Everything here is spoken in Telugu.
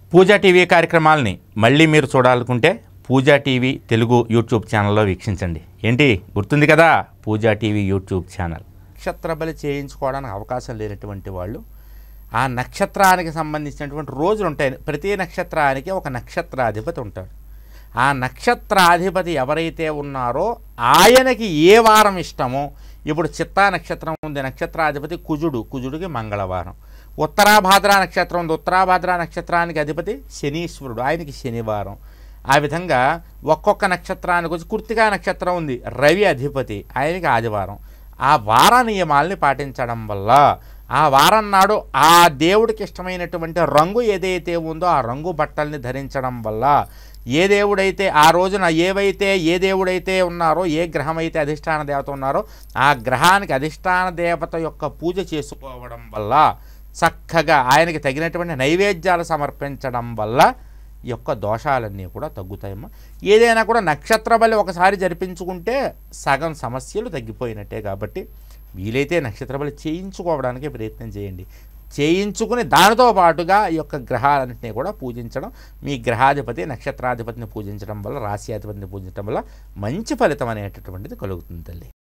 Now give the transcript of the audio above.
పూజా టీవీ కార్యక్రమాలని మళ్ళీ మీరు చూడాలనుకుంటే పూజా టీవీ తెలుగు యూట్యూబ్ ఛానల్లో వీక్షించండి ఏంటి గుర్తుంది కదా పూజా టీవీ యూట్యూబ్ ఛానల్ నక్షత్ర బలి చేయించుకోవడానికి అవకాశం లేనటువంటి వాళ్ళు ఆ నక్షత్రానికి సంబంధించినటువంటి రోజులు ఉంటాయి ప్రతి నక్షత్రానికి ఒక నక్షత్రాధిపతి ఉంటాడు ఆ నక్షత్రాధిపతి ఎవరైతే ఉన్నారో ఆయనకి ఏ వారం ఇష్టమో ఇప్పుడు చిత్తా నక్షత్రం ఉంది నక్షత్రాధిపతి కుజుడు కుజుడికి మంగళవారం ఉత్తరాభాద్ర నక్షత్రం ఉంది ఉత్తరాభాద్ర నక్షత్రానికి అధిపతి శనీశ్వరుడు ఆయనకి శనివారం ఆ విధంగా ఒక్కొక్క నక్షత్రానికి వచ్చి కుర్తికా నక్షత్రం ఉంది రవి అధిపతి ఆయనకి ఆదివారం ఆ వార నియమాల్ని పాటించడం వల్ల ఆ వారం నాడు ఆ దేవుడికి ఇష్టమైనటువంటి రంగు ఏదైతే ఉందో ఆ రంగు బట్టల్ని ధరించడం వల్ల ఏ దేవుడైతే ఆ రోజున ఏవైతే ఏ దేవుడైతే ఉన్నారో ఏ గ్రహం అయితే అధిష్టాన దేవత ఉన్నారో ఆ గ్రహానికి అధిష్టాన దేవత యొక్క పూజ చేసుకోవడం వల్ల చక్కగా ఆయనకి తగినటువంటి నైవేద్యాలు సమర్పించడం వల్ల ఈ యొక్క దోషాలన్నీ కూడా తగ్గుతాయమ్మా ఏదైనా కూడా నక్షత్ర బలి ఒకసారి జరిపించుకుంటే సగం సమస్యలు తగ్గిపోయినట్టే కాబట్టి వీలైతే నక్షత్ర బలి చేయించుకోవడానికి ప్రయత్నం చేయండి చేయించుకుని దానితో పాటుగా ఈ యొక్క గ్రహాలన్నింటినీ కూడా పూజించడం మీ గ్రహాధిపతి నక్షత్రాధిపతిని పూజించడం వల్ల రాశ్యాధిపతిని పూజించడం వల్ల మంచి ఫలితం అనేటటువంటిది కలుగుతుంది తల్లి